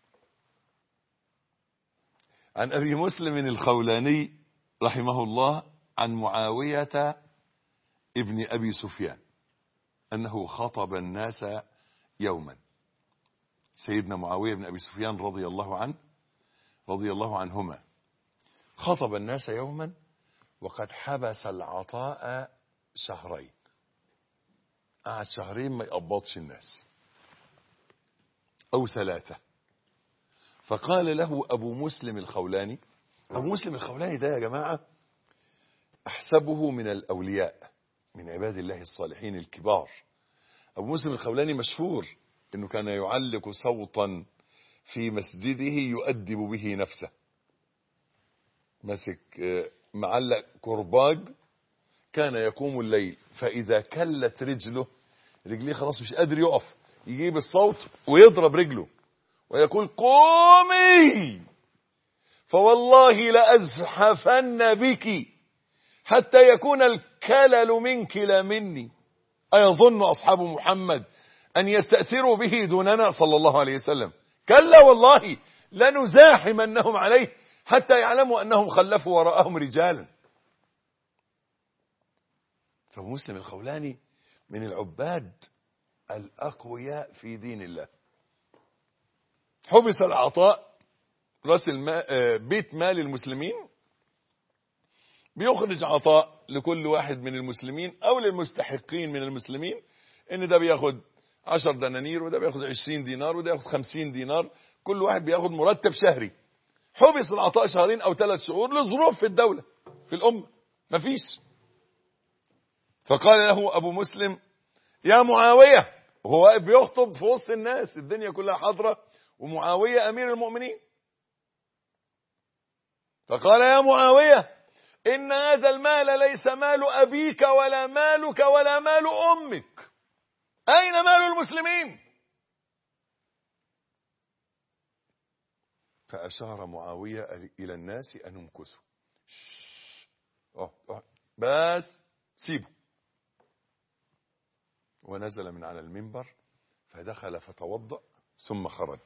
عن أبي مسلم الخولاني رحمه الله عن معاوية ابن أبي سفيان أنه خطب الناس يوما سيدنا معاوية بن أبي سفيان رضي الله عنه رضي الله عنهما خطب الناس يوما وقد حبس العطاء شهرين قعد شهرين ما يقبضش الناس أو ثلاثة فقال له أبو مسلم الخولاني أبو مسلم الخولاني ده يا جماعة أحسبه من الأولياء من عباد الله الصالحين الكبار أبو مسلم الخولاني مشهور أنه كان يعلق صوتا في مسجده يؤدب به نفسه مسك معلق كرباج كان يقوم الليل فإذا كلت رجله رجليه خلاص مش قادر يقف يجيب الصوت ويضرب رجله ويقول قومي فوالله لأزحفن بك حتى يكون الكلل منك لا مني أيظن أصحاب محمد أن يستأثروا به دوننا صلى الله عليه وسلم كلا والله لنزاحمنهم عليه حتى يعلموا أنهم خلفوا وراءهم رجالا فمسلم الخولاني من العباد الأقوياء في دين الله حبس العطاء راس الماء بيت مال المسلمين بيخرج عطاء لكل واحد من المسلمين او للمستحقين من المسلمين ان ده بياخد عشر دنانير وده بياخد عشرين دينار وده ياخد خمسين دينار كل واحد بياخد مرتب شهري حبس العطاء شهرين او ثلاث شهور لظروف في الدولة في الأمة مفيش فقال له أبو مسلم يا معاوية وهو واقف بيخطب في وسط الناس الدنيا كلها حاضرة ومعاوية أمير المؤمنين فقال يا معاوية إن هذا المال ليس مال أبيك ولا مالك ولا مال أمك أين مال المسلمين فأشار معاوية إلى الناس أن امكثوا أوه أوه بس سيبوا ونزل من على المنبر فدخل فتوضأ ثم خرج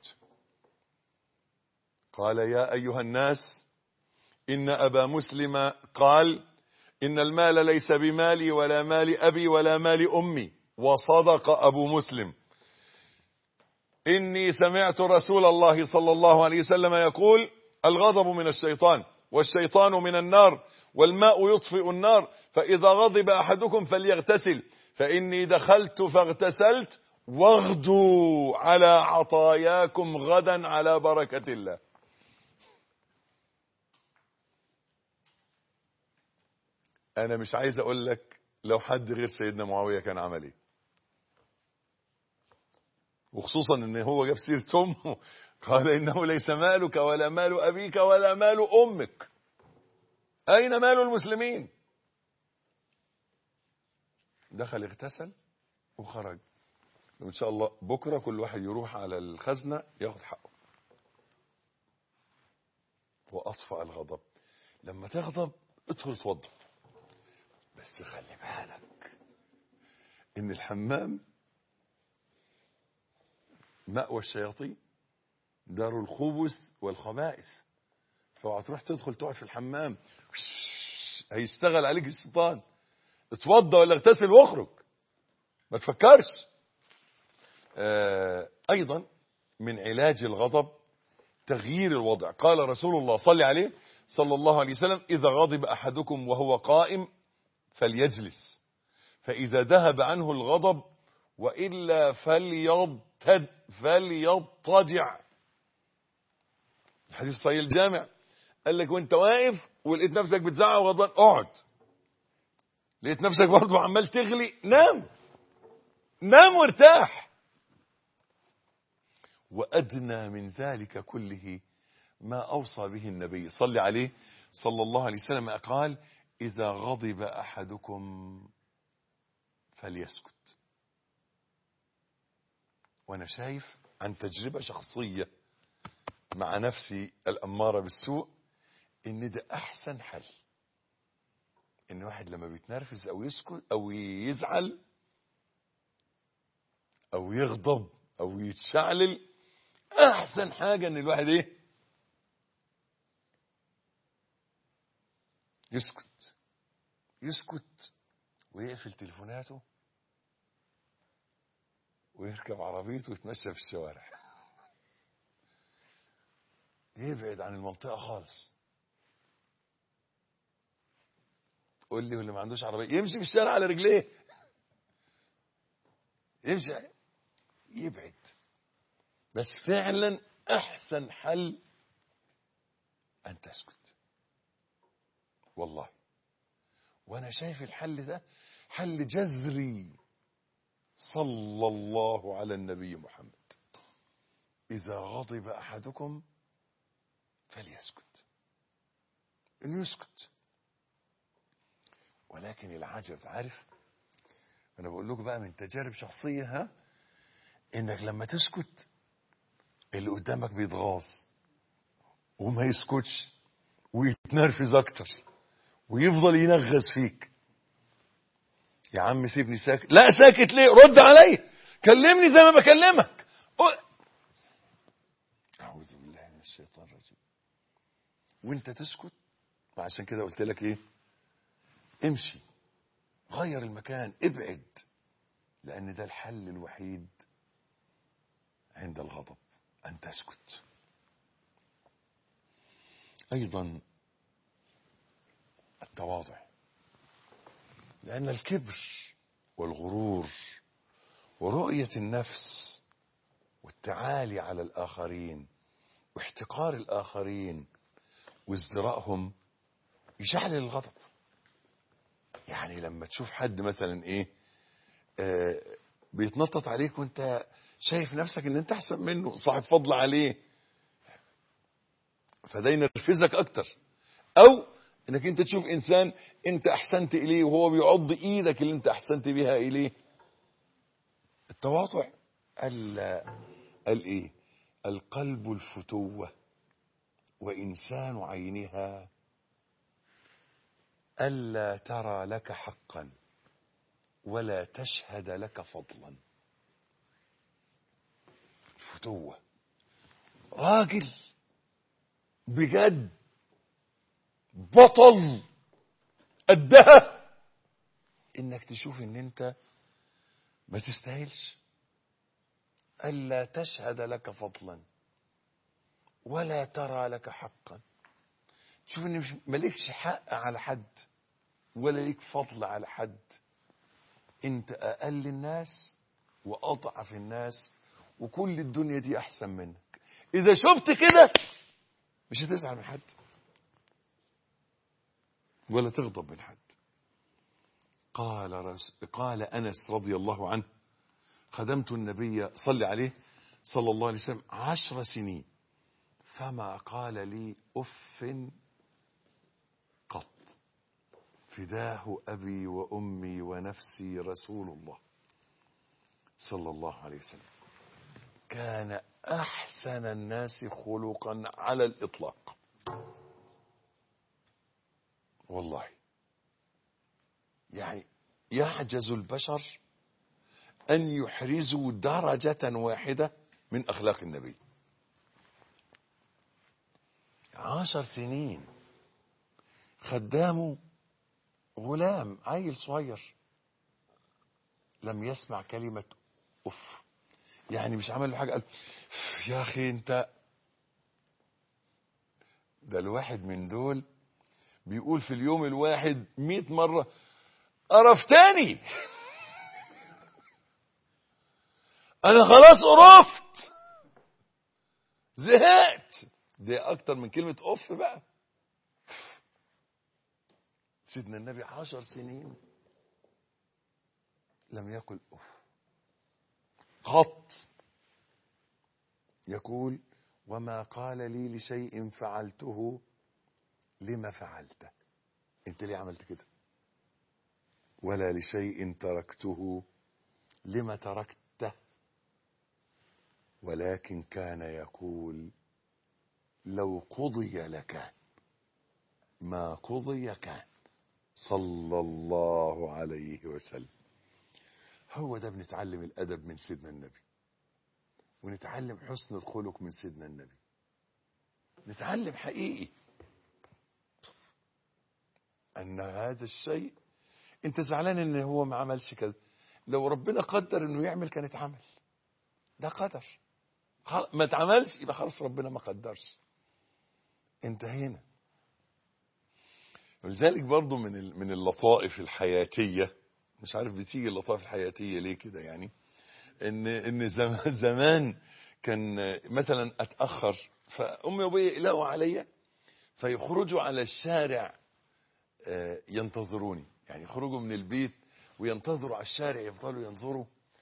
قال يا أيها الناس إن أبا مسلم قال إن المال ليس بمالي ولا مال أبي ولا مال أمي وصدق أبو مسلم إني سمعت رسول الله صلى الله عليه وسلم يقول الغضب من الشيطان والشيطان من النار والماء يطفئ النار فإذا غضب أحدكم فليغتسل فإني دخلت فاغتسلت واغدوا على عطاياكم غدا على بركة الله أنا مش عايز أقول لك لو حد غير سيدنا معاوية كان عمل إيه وخصوصا ان هو جاب سيرة امه قال انه ليس مالك ولا مال ابيك ولا مال امك اين مال المسلمين دخل اغتسل وخرج وان شاء الله بكرة كل واحد يروح على الخزنة ياخد حقه واطفأ الغضب لما تغضب ادخل اتوضى بس خلي بالك ان الحمام مأوى الشياطين دار الخبث والخبائث فاوعى تروح تدخل تقعد في الحمام هيشتغل عليك الشيطان اتوضى ولا اغتسل واخرج ما تفكرش آه ايضا من علاج الغضب تغيير الوضع قال رسول الله صلى عليه صلى الله عليه وسلم اذا غضب احدكم وهو قائم فليجلس فاذا ذهب عنه الغضب والا فليضطد فليضطجع الحديث صحيح الجامع قال لك وانت واقف ولقيت نفسك بتزعق وغضبان اقعد لقيت نفسك برضه عمال تغلي نام نام وارتاح وادنى من ذلك كله ما اوصى به النبي صلى عليه صلى الله عليه وسلم قال اذا غضب احدكم فليسكت وانا شايف عن تجربة شخصية مع نفسي الأمارة بالسوء ان ده احسن حل ان واحد لما بيتنرفز او يسكت او يزعل او يغضب او يتشعلل احسن حاجة ان الواحد ايه يسكت يسكت ويقفل تليفوناته ويركب عربيته ويتمشى في الشوارع يبعد عن المنطقة خالص قول لي واللي ما عندوش عربية يمشي في الشارع على رجليه يمشي يبعد بس فعلا احسن حل ان تسكت والله وانا شايف الحل ده حل جذري صلى الله على النبي محمد اذا غضب احدكم فليسكت انه يسكت ولكن العجب عارف انا بقول لكم بقى من تجارب شخصيه ها انك لما تسكت اللي قدامك بيتغاظ وما يسكتش ويتنرفز اكتر ويفضل ينغز فيك يا عم سيبني ساكت لا ساكت ليه رد عليا كلمني زي ما بكلمك أ- اعوذ بالله من الشيطان الرجيم وانت تسكت وعشان كده قلت لك ايه امشي غير المكان ابعد لان ده الحل الوحيد عند الغضب ان تسكت ايضا التواضع لان الكبر والغرور ورؤيه النفس والتعالي على الاخرين واحتقار الاخرين وازدراءهم يشعل الغضب يعني لما تشوف حد مثلا ايه آه بيتنطط عليك وانت شايف نفسك ان انت احسن منه صاحب فضل عليه فده ينرفزك اكتر او انك انت تشوف انسان انت احسنت اليه وهو بيعض ايدك اللي انت احسنت بها اليه التواضع قال قال ايه القلب الفتوة وإنسان عينها ألا ترى لك حقا ولا تشهد لك فضلا فتوة راجل بجد بطل قدها انك تشوف ان انت ما تستاهلش الا تشهد لك فضلا ولا ترى لك حقا تشوف ان مش مالكش حق على حد ولا ليك فضل على حد انت اقل الناس واضعف الناس وكل الدنيا دي احسن منك اذا شفت كده مش هتزعل من حد ولا تغضب من حد قال رس... قال انس رضي الله عنه خدمت النبي صلى عليه صلى الله عليه وسلم عشر سنين فما قال لي اف قط فداه ابي وامي ونفسي رسول الله صلى الله عليه وسلم كان احسن الناس خلقا على الاطلاق والله يعني يعجز البشر أن يحرزوا درجة واحدة من أخلاق النبي عشر سنين خدامه غلام عيل صغير لم يسمع كلمة أف يعني مش عمل له حاجة قال يا أخي أنت ده الواحد من دول بيقول في اليوم الواحد مئة مرة قرفتني انا خلاص قرفت زهقت دي اكتر من كلمة اف بقى سيدنا النبي عشر سنين لم يقل اف خط يقول وما قال لي لشيء فعلته لما فعلته انت ليه عملت كده ولا لشيء تركته لما تركته ولكن كان يقول لو قضي لكان ما قضي كان صلى الله عليه وسلم هو ده بنتعلم الأدب من سيدنا النبي ونتعلم حسن الخلق من سيدنا النبي نتعلم حقيقي أن هذا الشيء أنت زعلان إن هو ما عملش كذا لو ربنا قدر إنه يعمل كان اتعمل ده قدر خل- ما اتعملش يبقى خلاص ربنا ما قدرش انتهينا ولذلك برضو من ال- من اللطائف الحياتيه مش عارف بتيجي اللطائف الحياتيه ليه كده يعني ان ان زمان زمان كان مثلا اتاخر فامي وابوي يقلقوا عليا فيخرجوا على الشارع آه، ينتظروني يعني يخرجوا من البيت وينتظروا على الشارع يفضلوا ينظروا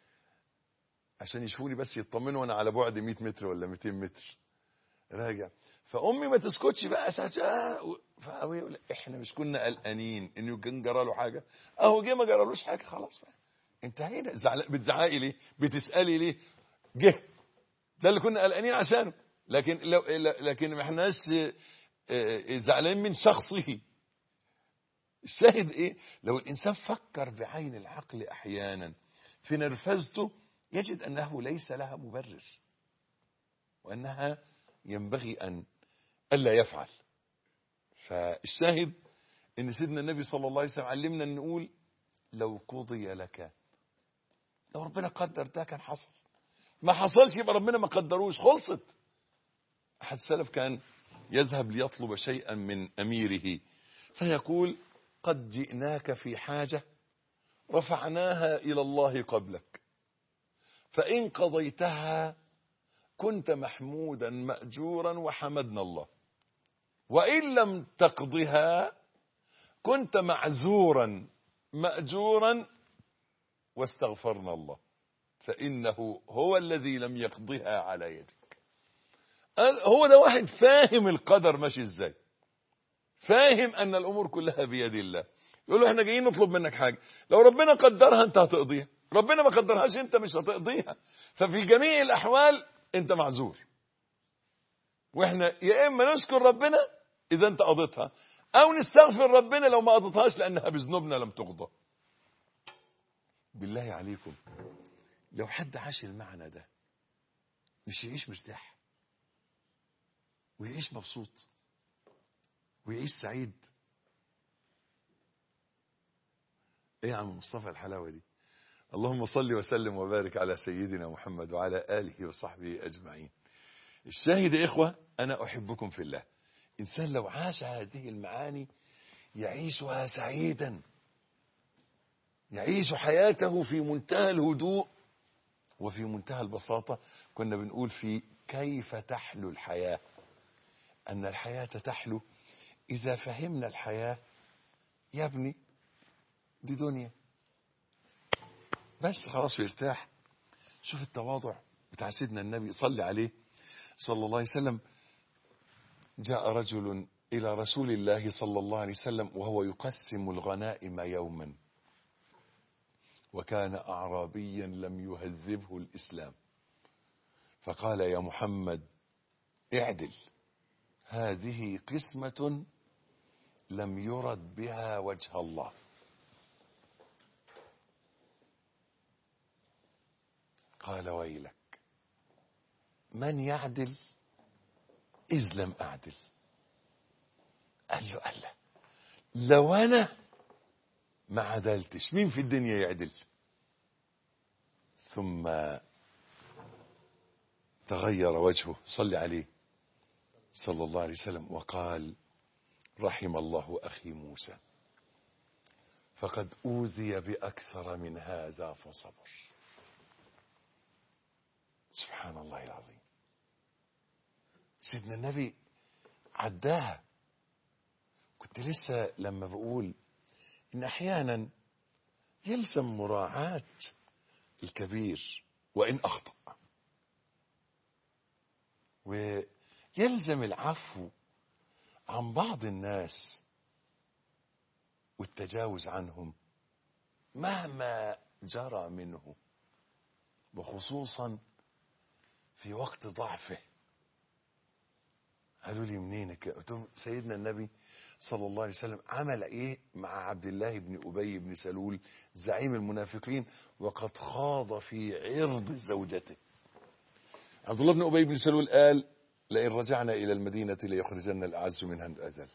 عشان يشوفوني بس يطمنوا وانا على بعد 100 متر ولا 200 متر راجع فامي ما تسكتش بقى ساعات آه، فابويا يقول احنا مش كنا قلقانين انه كان جرى له حاجه اهو جه ما جرالوش حاجه خلاص بقى انتهينا زعل- بتزعقي ليه بتسالي ليه جه ده اللي كنا قلقانين عشانه لكن لو لكن ما احناش آه، آه، زعلانين من شخصه الشاهد ايه لو الانسان فكر بعين العقل احيانا في نرفزته يجد انه ليس لها مبرر وانها ينبغي ان الا يفعل فالشاهد ان سيدنا النبي صلى الله عليه وسلم علمنا ان نقول لو قضي لك لو ربنا قدر ده كان حصل ما حصلش يبقى ربنا ما قدروش خلصت احد السلف كان يذهب ليطلب شيئا من اميره فيقول قد جئناك في حاجه رفعناها الى الله قبلك فان قضيتها كنت محمودا ماجورا وحمدنا الله وان لم تقضها كنت معزورا ماجورا واستغفرنا الله فانه هو الذي لم يقضها على يدك قال هو ده واحد فاهم القدر ماشي ازاي فاهم ان الامور كلها بيد الله يقول له احنا جايين نطلب منك حاجه لو ربنا قدرها انت هتقضيها ربنا ما قدرهاش انت مش هتقضيها ففي جميع الاحوال انت معذور واحنا يا اما نشكر ربنا اذا انت قضيتها او نستغفر ربنا لو ما قضيتهاش لانها بذنوبنا لم تقضى بالله عليكم لو حد عاش المعنى ده مش يعيش مرتاح ويعيش مبسوط ويعيش سعيد ايه يا عم مصطفى الحلاوه دي اللهم صل وسلم وبارك على سيدنا محمد وعلى اله وصحبه اجمعين الشاهد يا اخوه انا احبكم في الله انسان لو عاش هذه المعاني يعيشها سعيدا يعيش حياته في منتهى الهدوء وفي منتهى البساطه كنا بنقول في كيف تحلو الحياه ان الحياه تحلو اذا فهمنا الحياه يا ابني دي دنيا بس خلاص ويرتاح شوف التواضع بتاع سيدنا النبي صلي عليه صلى الله عليه وسلم جاء رجل إلى رسول الله صلى الله عليه وسلم وهو يقسم الغنائم يوما وكان أعرابيا لم يهذبه الإسلام فقال يا محمد اعدل هذه قسمة لم يرد بها وجه الله قال ويلك من يعدل إذ لم أعدل قال له قال له لو أنا ما عدلتش مين في الدنيا يعدل ثم تغير وجهه صلى عليه صلى الله عليه وسلم وقال رحم الله أخي موسى فقد أوذي بأكثر من هذا فصبر سبحان الله العظيم سيدنا النبي عداها كنت لسه لما بقول ان احيانا يلزم مراعاة الكبير وان اخطأ ويلزم العفو عن بعض الناس والتجاوز عنهم مهما جرى منه وخصوصا في وقت ضعفه قالوا لي منينك قلت لهم سيدنا النبي صلى الله عليه وسلم عمل ايه مع عبد الله بن ابي بن سلول زعيم المنافقين وقد خاض في عرض زوجته عبد الله بن ابي بن سلول قال لئن رجعنا الى المدينه ليخرجن الاعز منها الاذل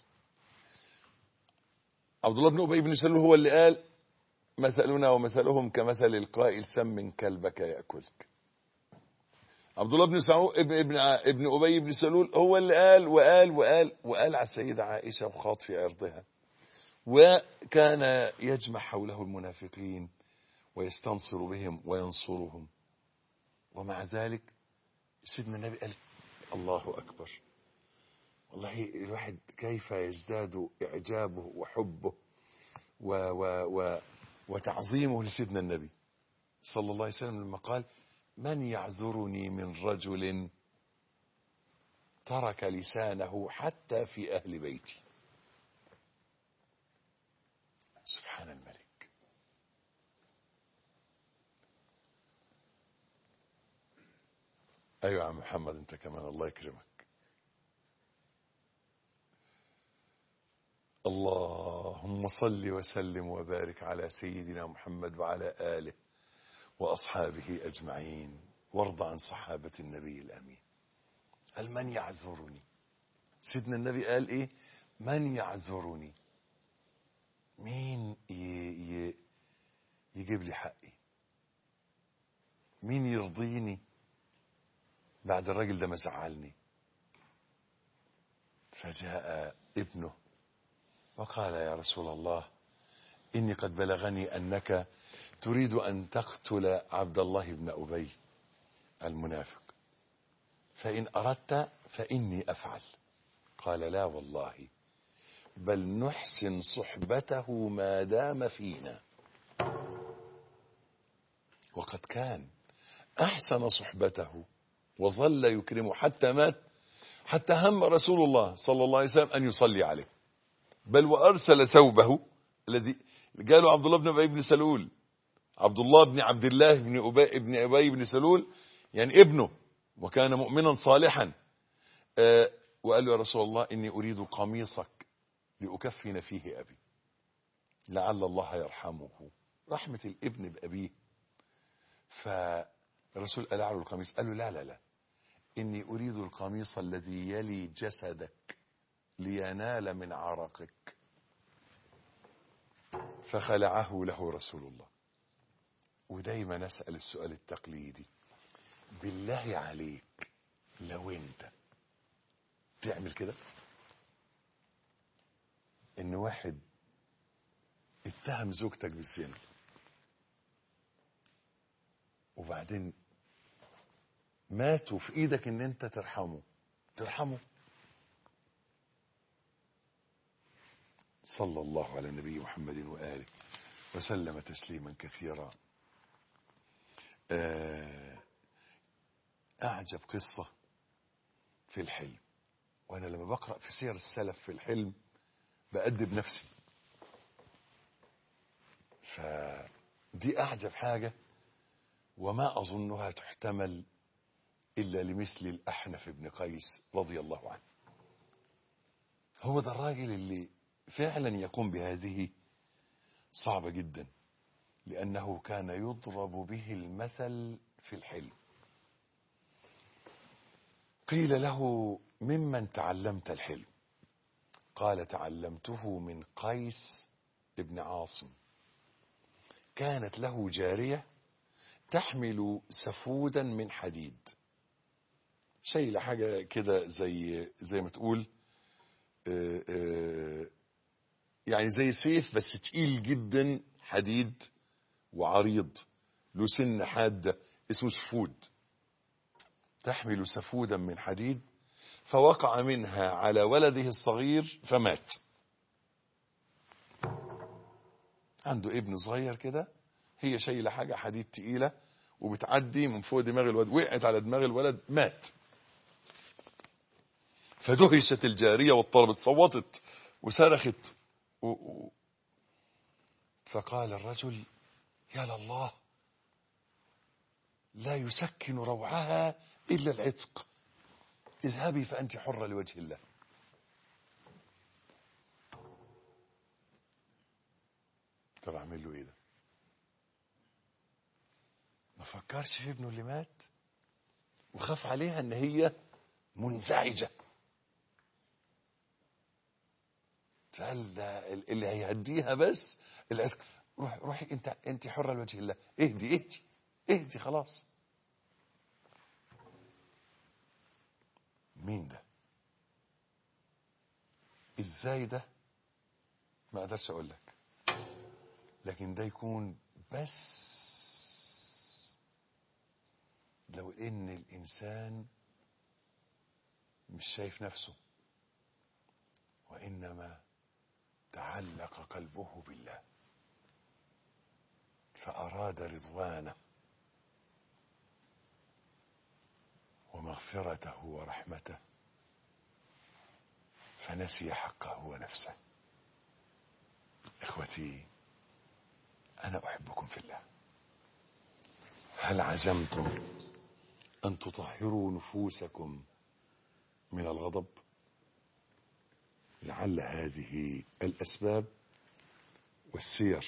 عبد الله بن ابي بن سلول هو اللي قال مثلنا ومثلهم كمثل القائل سم كلبك ياكلك عبد الله بن سعود ابن ابن ابن ابي بن سلول هو اللي قال وقال وقال وقال على السيده عائشه وخاض في عرضها وكان يجمع حوله المنافقين ويستنصر بهم وينصرهم ومع ذلك سيدنا النبي قال الله اكبر والله الواحد كيف يزداد اعجابه وحبه و و و وتعظيمه لسيدنا النبي صلى الله عليه وسلم لما قال من يعذرني من رجل ترك لسانه حتى في أهل بيتي سبحان الملك أيوة يا عم محمد أنت كمان الله يكرمك اللهم صل وسلم وبارك على سيدنا محمد وعلى آله وأصحابه أجمعين وارض عن صحابة النبي الأمين قال من يعذرني سيدنا النبي قال إيه من يعذرني مين ي... ي... يجيب لي حقي مين يرضيني بعد الراجل ده ما زعلني فجاء ابنه وقال يا رسول الله إني قد بلغني أنك تريد أن تقتل عبد الله بن أبي المنافق فإن أردت فإني أفعل قال لا والله بل نحسن صحبته ما دام فينا وقد كان أحسن صحبته وظل يكرمه حتى مات حتى هم رسول الله صلى الله عليه وسلم أن يصلي عليه بل وأرسل ثوبه الذي قالوا عبد الله بن أبي بن سلول عبد الله بن عبد الله بن أبي بن أبي بن سلول يعني ابنه وكان مؤمنا صالحا آه وقال له يا رسول الله إني أريد قميصك لأكفن فيه أبي لعل الله يرحمه رحمة الابن بأبيه فالرسول قال له القميص قال له لا لا لا إني أريد القميص الذي يلي جسدك لينال من عرقك فخلعه له رسول الله ودايما نسأل السؤال التقليدي بالله عليك لو انت تعمل كده ان واحد اتهم زوجتك بالزنا وبعدين مات وفي ايدك ان انت ترحمه ترحمه صلى الله على النبي محمد وآله وسلم تسليما كثيرا أعجب قصة في الحلم وأنا لما بقرأ في سير السلف في الحلم بأدب نفسي فدي أعجب حاجة وما أظنها تحتمل إلا لمثل الأحنف بن قيس رضي الله عنه هو ده الراجل اللي فعلا يقوم بهذه صعبة جدا لأنه كان يضرب به المثل في الحلم قيل له ممن تعلمت الحلم قال تعلمته من قيس ابن عاصم كانت له جارية تحمل سفودا من حديد شيء حاجة كده زي زي ما تقول آآ آآ يعني زي سيف بس تقيل جدا حديد وعريض له سن حادة اسمه سفود تحمل سفودا من حديد فوقع منها على ولده الصغير فمات عنده ابن صغير كده هي شايله حاجه حديد تقيله وبتعدي من فوق دماغ الولد وقعت على دماغ الولد مات فدهشت الجاريه واضطربت صوتت وصرخت و... و... فقال الرجل يا لله لا يسكن روعها إلا العتق اذهبي فأنت حرة لوجه الله طب اعمل له ايه ده ما فكرش في ابنه اللي مات وخاف عليها ان هي منزعجه فقال ده اللي هيهديها بس العتق روح روحي انت انت حره لوجه الله اهدي اهدي اهدي خلاص مين ده ازاي ده ما اقدرش اقول لك لكن ده يكون بس لو ان الانسان مش شايف نفسه وانما تعلق قلبه بالله فاراد رضوانه ومغفرته ورحمته فنسي حقه ونفسه اخوتي انا احبكم في الله هل عزمتم ان تطهروا نفوسكم من الغضب لعل هذه الاسباب والسير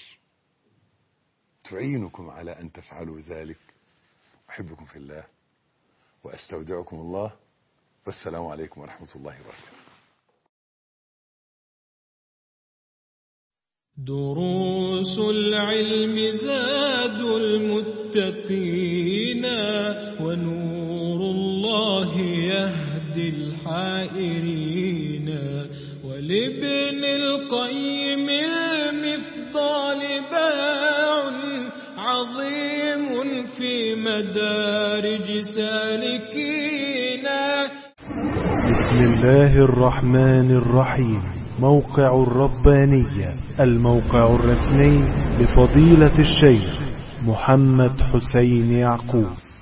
تعينكم على ان تفعلوا ذلك احبكم في الله واستودعكم الله والسلام عليكم ورحمه الله وبركاته دروس العلم زاد المتقين ونور الله يهدي الحائرين ولابن القيم المفضال باع عظيم في مدارج سالكين بسم الله الرحمن الرحيم موقع الربانية الموقع الرسمي لفضيلة الشيخ محمد حسين يعقوب